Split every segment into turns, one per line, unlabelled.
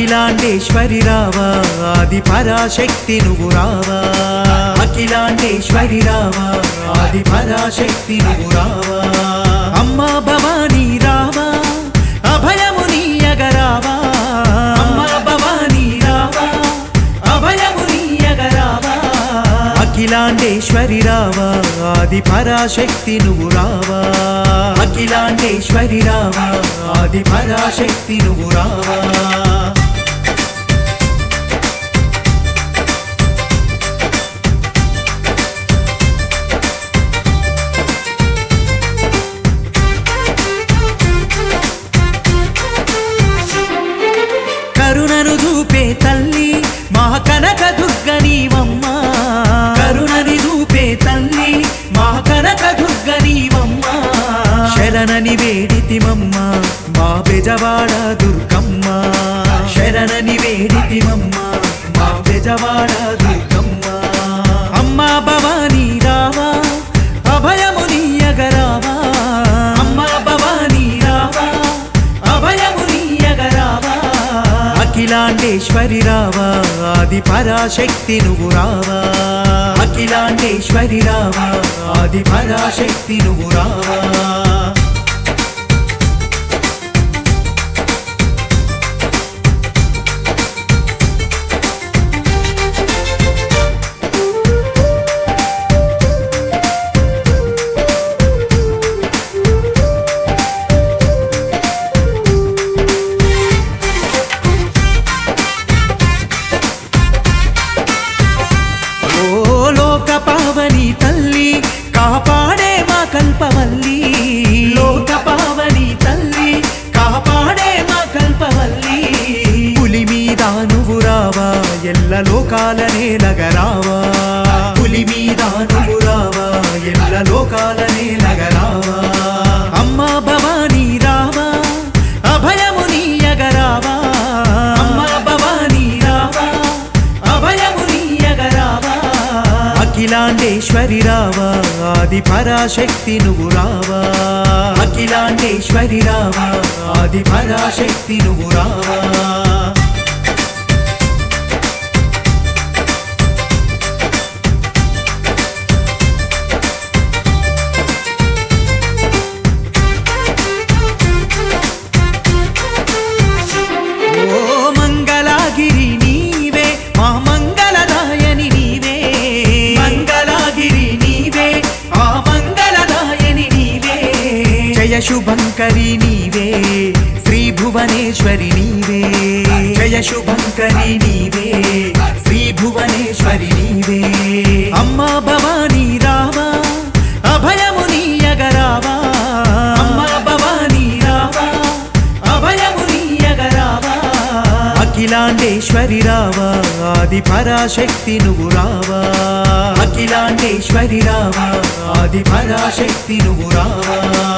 అఖిలాండేశ్వరి రావా ఆది పరాశక్తి నువ్వు రావా అఖిలాండేశ్వరి రావా ఆది పరాశక్తి నువ్వు రావా అమ్మా భవానీ రావా అభయము నీయగరావా అమ్మా భవానీ రావా అభయము నీయగరావా అఖిలాండేశ్వరి రావా ఆది పరాశక్తి నువ్వు రావా అఖిలాండేశ్వరి రావా ఆది పరాశక్తి నువ్వు రావా కరుణను చూపే తల్లి మా కనక దుర్గ నీవమ్మ కరుణని చూపే తల్లి మా కనక దుర్గ నీవమ్మ శరణని వేడితిమమ్మ మా బెజవాడ దుర్గమ్మ శరణని వేడితిమమ్మ మా బెజవాడ దుర్గమ్మ అమ్మా భవానీ రావా అభయము నీయగరావా అమ్మా భవానీ రావా అభయము నీయగరావా అఖిలాండేశ్వరి రావా ఆది పరాశక్తి నువ్వు రావా అఖిలాండేశ్వరి రావా ఆది పరాశక్తి నువ్వు రావా ఓ లోక పావని తల్లి కాపాడే మా కల్పవల్లి లోక పావని తల్లి కాపాడే మా కల్పవల్లి పులి మీద నువ్వు రావా ఎల్ల లోకాలనే నగరావా పులి మీద నువ్వు రావా ఎల్ల లోకాలనే నగరావా అమ్మా భవానీ రావా అభయము నీయగరావా అమ్మా భవానీ రావా అభయము నీయగరావా అఖిలాండేశ్వరి రావా ఆది పరాశక్తి నువ్వు రావా అఖిలాండేశ్వరి రావా ఆది పరాశక్తి నువ్వు రావా ఓ మంగళగిరి నీవే మా మంగళదాయని నీవే మంగళగిరి నీవే ఆ మంగళదాయని నీవే జయ శుభంకరి నీవే శ్రీ భువనేశ్వరి నీవే జయ శుభంకరి నీవే శ్రీ భువనేశ్వరి నీవే అమ్మా భవానీ రావా అభయము నీయగరావా అమ్మా భవానీ రావా అభయము నీయగరావా అఖిలాండేశ్వరి రావా ఆది పరాశక్తి నువ్వు రావా అఖిలాండేశ్వరి రావా ఆది పరాశక్తి నువ్వు రావా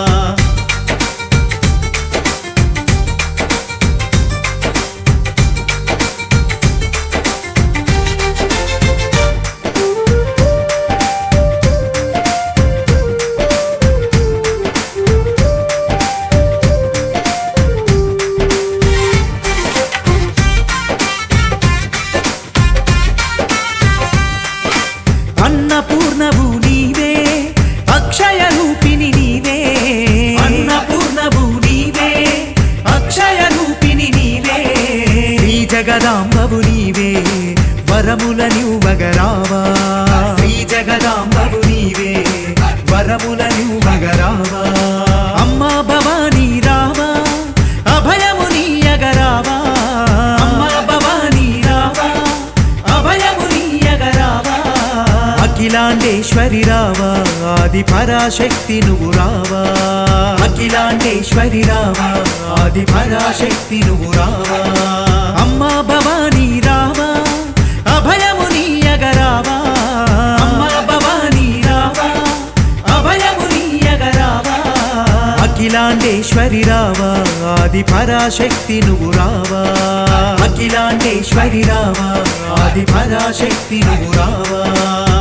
అన్నపూర్ణవు నీవే అక్షయ రూపిణి నీవే అన్నపూర్ణవు నీవే అక్షయ రూపిణి నీవే శ్రీ జగదాంబవు నీవే వరముల నువ్వగరావా శ్రీ జగదాంబవు నీవే వరముల నువ్వగరావా అమ్మా భవానీ రావా అభయము నీయగరావా అమ్మా భవానీ రావా అభయము నీయగరావా అఖిలాండేశ్వరి రావా ఆది పరాశక్తి నువ్వు రావా అఖిలాండేశ్వరి రావా ఆది పరాశక్తి నువ్వు రావా అమ్మా భవానీ రావా అభయము నీయగరావా అమ్మా భవానీ రావా అభయము నీయగరావా అఖిలాండేశ్వరి రావా ఆది పరాశక్తి నువ్వు రావా అఖిలాండేశ్వరి రావా ఆది పరాశక్తి నువ్వు రావా